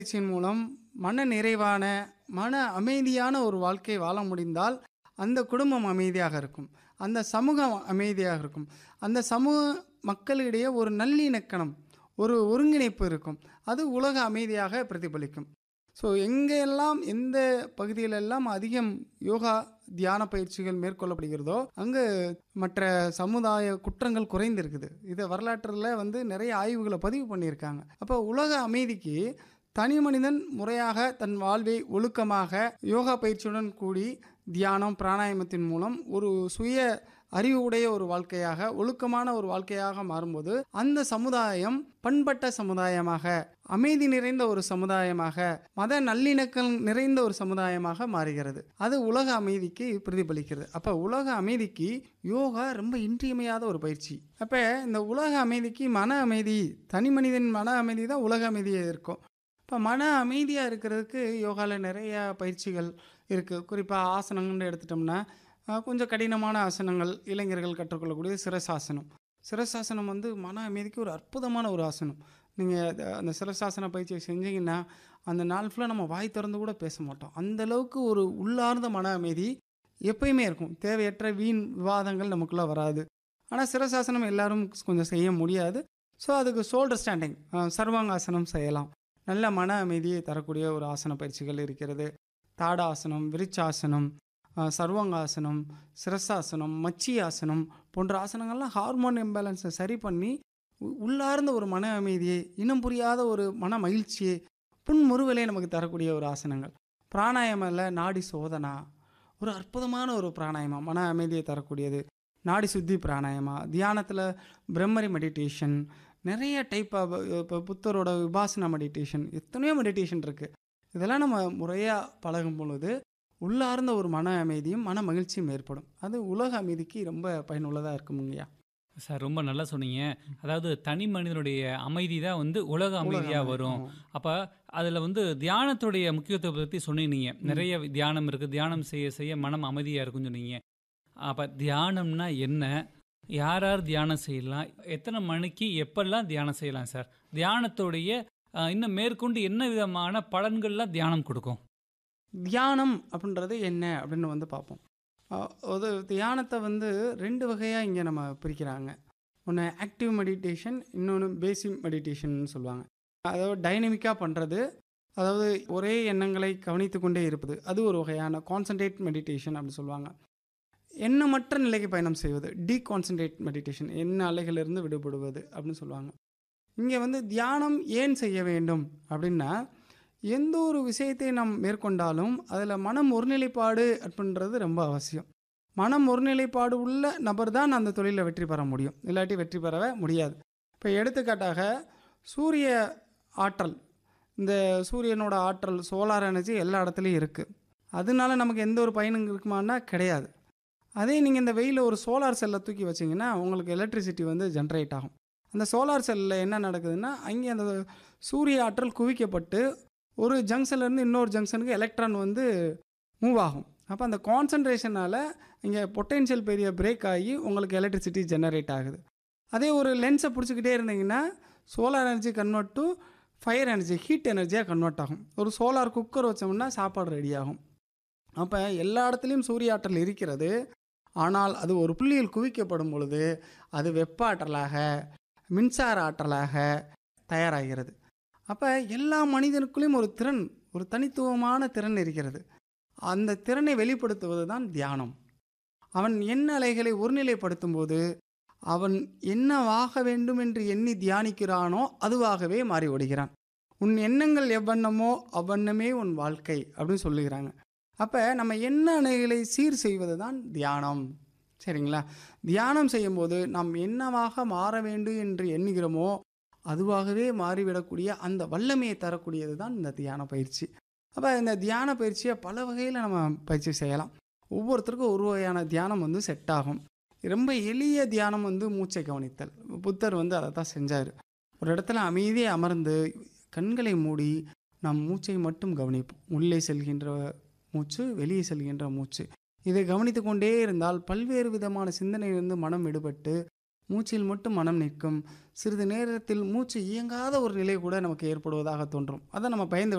பயிற்சியின் மூலம் மன நிறைவான மன அமைதியான ஒரு வாழ்க்கை வாழ முடிந்தால் அந்த குடும்பம் அமைதியாக இருக்கும் அந்த சமூகம் அமைதியாக இருக்கும் அந்த சமூக மக்களிடையே ஒரு நல்லிணக்கணம் ஒரு ஒருங்கிணைப்பு இருக்கும் அது உலக அமைதியாக பிரதிபலிக்கும் ஸோ எங்கெல்லாம் எந்த பகுதியிலெல்லாம் அதிகம் யோகா தியான பயிற்சிகள் மேற்கொள்ளப்படுகிறதோ அங்கு மற்ற சமுதாய குற்றங்கள் குறைந்திருக்குது இதை வரலாற்றில் வந்து நிறைய ஆய்வுகளை பதிவு பண்ணியிருக்காங்க அப்போ உலக அமைதிக்கு தனி மனிதன் முறையாக தன் வாழ்வை ஒழுக்கமாக யோகா பயிற்சியுடன் கூடி தியானம் பிராணாயாமத்தின் மூலம் ஒரு சுய அறிவு உடைய ஒரு வாழ்க்கையாக ஒழுக்கமான ஒரு வாழ்க்கையாக மாறும்போது அந்த சமுதாயம் பண்பட்ட சமுதாயமாக அமைதி நிறைந்த ஒரு சமுதாயமாக மத நல்லிணக்கம் நிறைந்த ஒரு சமுதாயமாக மாறுகிறது அது உலக அமைதிக்கு பிரதிபலிக்கிறது அப்போ உலக அமைதிக்கு யோகா ரொம்ப இன்றியமையாத ஒரு பயிற்சி அப்போ இந்த உலக அமைதிக்கு மன அமைதி தனி மனிதன் மன அமைதி தான் உலக அமைதியாக இருக்கும் இப்போ மன அமைதியாக இருக்கிறதுக்கு யோகாவில் நிறைய பயிற்சிகள் இருக்குது குறிப்பாக ஆசனங்கள்னு எடுத்துட்டோம்னா அஹ், கொஞ்சம் கடினமான ஆசனங்கள் இளைஞர்கள் கற்றுக்கொள்ளக்கூடிய சிரசாசனம் சிரசாசனம் வந்து மன அமைதிக்கு ஒரு அற்புதமான ஒரு ஆசனம் நீங்கள் அந்த சிரசாசன பயிற்சியை செஞ்சீங்கன்னா அந்த நாள் ஃபுல்லாக நம்ம வாய் திறந்து கூட பேச மாட்டோம் அந்த அளவுக்கு ஒரு உள்ளார்ந்த மன அமைதி எப்பயுமே இருக்கும் தேவையற்ற வீண் விவாதங்கள் நமக்குள்ளே வராது ஆனால் சிரசாசனம் எல்லாரும் கொஞ்சம் செய்ய முடியாது ஸோ அதுக்கு ஷோல்டர் ஸ்டாண்டிங் சர்வாங்காசனம் செய்யலாம் நல்ல மன அமைதியை தரக்கூடிய ஒரு ஆசன பயிற்சிகள் இருக்கிறது தாடாசனம் விருச்சாசனம் அஹ், சர்வாங்காசனம் சிரசாசனம் மச்சி ஆசனம் போன்ற ஆசனங்கள்லாம் ஹார்மோன் இம்பேலன்ஸை சரி பண்ணி உ- உள்ளார்ந்த ஒரு மன அமைதியை இனம் புரியாத ஒரு மன மகிழ்ச்சியை புன்முறுவலை நமக்கு தரக்கூடிய ஒரு ஆசனங்கள் பிராணாயாமில் நாடி சோதனா ஒரு அற்புதமான ஒரு பிராணாயாமம் மன அமைதியை தரக்கூடியது நாடி சுத்தி பிராணாயாமா தியானத்தில் பிரம்மரி மெடிடேஷன் நிறைய டைப் ஆஃப் இப்போ புத்தரோட விபாசனா மெடிடேஷன் எத்தனையோ மெடிடேஷன் இருக்குது இதெல்லாம் நம்ம முறையாக பழகும் பொழுது உள்ளார்ந்த ஒரு மன அமைதியும் மன மகிழ்ச்சியும் ஏற்படும் அது உலக அமைதிக்கு ரொம்ப பயனுள்ளதாக இருக்குமுங்கய்யா சார் ரொம்ப நல்லா சொன்னீங்க அதாவது தனி மனிதனுடைய அமைதி தான் வந்து உலக அமைதியாக வரும் அப்போ அதில் வந்து தியானத்துடைய முக்கியத்துவத்தை பற்றி சொன்னீங்க நிறைய தியானம் இருக்குது தியானம் செய்ய செய்ய மனம் அமைதியாக இருக்குன்னு சொன்னீங்க அப்போ தியானம்னா என்ன யார் யார் தியானம் செய்யலாம் எத்தனை மணிக்கு எப்பெல்லாம் தியானம் செய்யலாம் சார் தியானத்துடைய அஹ், இன்னும் மேற்கொண்டு என்ன விதமான பலன்கள்லாம் தியானம் கொடுக்கும் தியானம் அப்படின்றது என்ன அப்படின்னு வந்து பார்ப்போம் அஹ் அது தியானத்தை வந்து ரெண்டு வகையாக இங்கே நம்ம பிரிக்கிறாங்க ஒன்று ஆக்டிவ் மெடிடேஷன் இன்னொன்று பேசிக் மெடிடேஷன் சொல்லுவாங்க அதாவது டைனமிக்காக பண்ணுறது அதாவது ஒரே எண்ணங்களை கவனித்து கொண்டே இருப்பது அது ஒரு வகையான கான்சன்ட்ரேட் மெடிடேஷன் அப்படின்னு சொல்லுவாங்க எண்ணமற்ற நிலைக்கு பயணம் செய்வது டீ கான்சன்ட்ரேட் மெடிடேஷன் எண்ண அலைகளிலிருந்து விடுபடுவது அப்படின்னு சொல்லுவாங்க இங்கே வந்து தியானம் ஏன் செய்ய வேண்டும் அப்படின்னா எந்த ஒரு விஷயத்தை நாம் மேற்கொண்டாலும் அதில் மனம் ஒருநிலைப்பாடு அப்படின்றது ரொம்ப அவசியம் மனம் ஒருநிலைப்பாடு உள்ள நபர் தான் அந்த தொழிலில் வெற்றி பெற முடியும் இல்லாட்டி வெற்றி பெறவே முடியாது இப்போ எடுத்துக்காட்டாக சூரிய ஆற்றல் இந்த சூரியனோட ஆற்றல் சோலார் எனர்ஜி எல்லா இடத்துலையும் இருக்குது அதனால நமக்கு எந்த ஒரு பயனும் இருக்குமான்னா கிடையாது அதே நீங்கள் இந்த வெயிலில் ஒரு சோலார் செல்லை தூக்கி வச்சிங்கன்னா உங்களுக்கு எலக்ட்ரிசிட்டி வந்து ஜென்ரேட் ஆகும் அந்த சோலார் செல்லில் என்ன நடக்குதுன்னா அங்கே அந்த சூரிய ஆற்றல் குவிக்கப்பட்டு ஒரு ஜங்ஷன்லேருந்து இன்னொரு ஜங்ஷனுக்கு எலக்ட்ரான் வந்து மூவ் ஆகும் அப்போ அந்த கான்சன்ட்ரேஷனால் இங்கே பொட்டென்ஷியல் பெரிய பிரேக் ஆகி உங்களுக்கு எலக்ட்ரிசிட்டி ஜெனரேட் ஆகுது அதே ஒரு லென்ஸை பிடிச்சிக்கிட்டே இருந்தீங்கன்னா solar energy convert to fire energy heat எனர்ஜியாக கன்வெர்ட் ஆகும் ஒரு சோலார் குக்கர் வச்சோம்னா சாப்பாடு ரெடி ஆகும் அப்போ எல்லா இடத்துலையும் சூரிய ஆற்றல் இருக்கிறது ஆனால் அது ஒரு புள்ளியில் குவிக்கப்படும் பொழுது அது வெப்ப ஆற்றலாக மின்சார ஆற்றலாக தயாராகிறது அப்போ எல்லா மனிதனுக்குள்ளேயும் ஒரு திறன் ஒரு தனித்துவமான திறன் இருக்கிறது அந்த திறனை வெளிப்படுத்துவது தான் தியானம் அவன் எண்ண அலைகளை ஒருநிலைப்படுத்தும் போது அவன் என்னவாக வேண்டும் என்று எண்ணி தியானிக்கிறானோ அதுவாகவே மாறி ஓடுகிறான் உன் எண்ணங்கள் எவ்வண்ணமோ அவ்வண்ணமே உன் வாழ்க்கை அப்படின்னு சொல்லுகிறாங்க அப்போ நம்ம எண்ண அலைகளை சீர் செய்வது தான் தியானம் சரிங்களா தியானம் செய்யும்போது நாம் என்னவாக மாற வேண்டும் என்று எண்ணுகிறோமோ அதுவாகவே மாறிவிடக்கூடிய அந்த வல்லமையை தரக்கூடியது தான் இந்த தியான பயிற்சி அப்போ இந்த தியான பயிற்சியை பல வகையில் நம்ம பயிற்சி செய்யலாம் ஒவ்வொருத்தருக்கும் ஒரு வகையான தியானம் வந்து செட் ஆகும் ரொம்ப எளிய தியானம் வந்து மூச்சை கவனித்தல் புத்தர் வந்து அதை தான் செஞ்சார் ஒரு இடத்துல அமைதியாக அமர்ந்து கண்களை மூடி நம் மூச்சை மட்டும் கவனிப்போம் உள்ளே செல்கின்ற மூச்சு வெளியே செல்கின்ற மூச்சு இதை கவனித்து கொண்டே இருந்தால் பல்வேறு விதமான சிந்தனையிலிருந்து மனம் விடுபட்டு மூச்சில் மட்டும் மனம் நிற்கும் சிறிது நேரத்தில் மூச்சு இயங்காத ஒரு நிலை கூட நமக்கு ஏற்படுவதாக தோன்றும் அதை நம்ம பயந்து